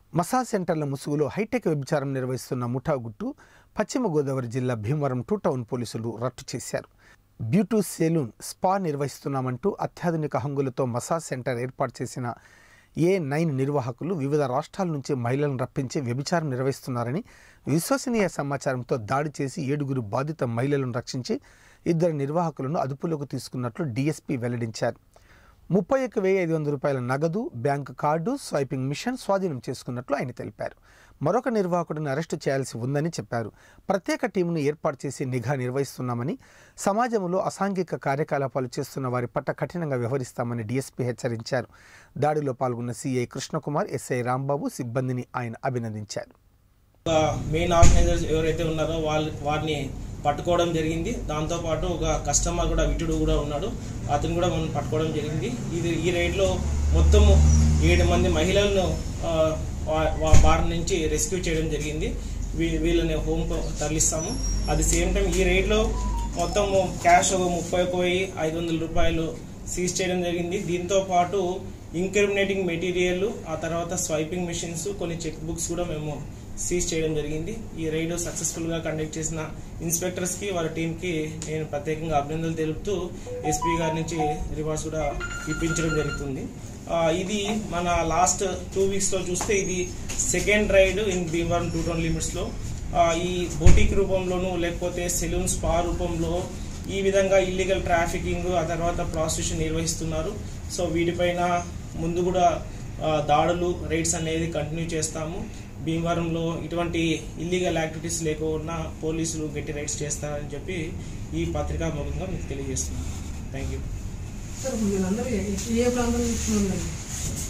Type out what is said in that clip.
massage సెంటర్ల ముసుగులో hitech వ్యభిచారం నిర్వహిస్తున్న ముఠా గుట్టు పశ్చిమ గోదావరి జిల్లా భీమవరం టూ టౌన్ పోలీసులు రట్టు చేశారు బ్యూటీ సెలూన్ స్పా నిర్వహిస్తున్నామంటూ అత్యాధునిక హంగులతో మసాజ్ సెంటర్ ఏర్పాటు చేసిన ఏ నైన్ నిర్వాహకులు వివిధ రాష్ట్రాల నుంచి మహిళలను రప్పించి వ్యభిచారం నిర్వహిస్తున్నారని విశ్వసనీయ సమాచారంతో దాడి చేసి ఏడుగురు బాధిత మహిళలను రక్షించి ఇద్దరు నిర్వాహకులను అదుపులోకి తీసుకున్నట్లు డీఎస్పీ వెల్లడించారు ముప్పై ఒక్క వెయ్యి ఐదు వందల రూపాయల నగదు బ్యాంకు కార్డు స్వైపింగ్ మిషన్ స్వాధీనం చేసుకున్నట్లు ఆయన తెలిపారు మరొక నిర్వాహకుడిని అరెస్టు చేయాల్సి ఉందని చెప్పారు ప్రత్యేక టీంను ఏర్పాటు చేసి నిఘా నిర్వహిస్తున్నామని సమాజంలో అసాంఘిక కార్యకలాపాలు చేస్తున్న వారి పట్ల కఠినంగా వ్యవహరిస్తామని డీఎస్పీ హెచ్చరించారు దాడిలో పాల్గొన్న సీఐ కృష్ణకుమార్ ఎస్ఐ రాంబాబు సిబ్బందిని ఆయన అభినందించారు ఒక మెయిన్ ఆర్గనైజర్స్ ఎవరైతే ఉన్నారో వాళ్ళు వారిని పట్టుకోవడం జరిగింది దాంతోపాటు ఒక కస్టమర్ కూడా విటుడు కూడా ఉన్నాడు అతను కూడా మనం పట్టుకోవడం జరిగింది ఇది ఈ రైడ్లో మొత్తము ఏడు మంది మహిళలను ఆ, వా- వా- వారి నుంచి రెస్క్యూ చేయడం జరిగింది వీ- వీళ్ళని హోమ్ తరలిస్తాము అట్ ది సేమ్ టైం ఈ రైడ్లో మొత్తము క్యాష్ ఒక ముప్పై ఒక వెయ్యి ఐదు వందల రూపాయలు సీజ్ చేయడం జరిగింది దీంతో పాటు ఇంక్రిమినేటింగ్ మెటీరియల్ ఆ తర్వాత స్వైపింగ్ మెషిన్స్ కొన్ని చెక్ బుక్స్ కూడా మేము సీజ్ చేయడం జరిగింది ఈ రైడ్ సక్సెస్ఫుల్ గా కండక్ట్ చేసిన ఇన్స్పెక్టర్స్ కి వారి టీం కి నేను ప్రత్యేకంగా అభినందనలు తెలుపుతూ ఎస్పీ గారి నుంచి రివార్డ్స్ కూడా ఇప్పించడం జరుగుతుంది ఆ, ఇది మన లాస్ట్ టూ వీక్స్ లో చూస్తే ఇది second raid in Bhimavaram two town limits లో ఆ, ఈ బోటిక్ రూపంలోను లేకపోతే సెలూన్ స్పా రూపంలో ఈ విధంగా ఇల్లీగల్ ట్రాఫికింగ్ ఆ తర్వాత ప్రాస్టిట్యూషన్ నిర్వహిస్తున్నారు సో వీటిపైన ముందు కూడా ఆ, దాడులు రైడ్స్ అనేది కంటిన్యూ చేస్తాము భీమవరంలో ఇటువంటి ఇల్లీగల్ యాక్టివిటీస్ లేకుండా పోలీసులు గట్టి రైడ్స్ చేస్తారని చెప్పి ఈ పత్రికా ముఖంగా మీకు తెలియజేస్తున్నాను థ్యాంక్ యూ సార్ వీళ్ళందరూ ఏ- ఏ ప్రాంతం నుంచి ఉందండి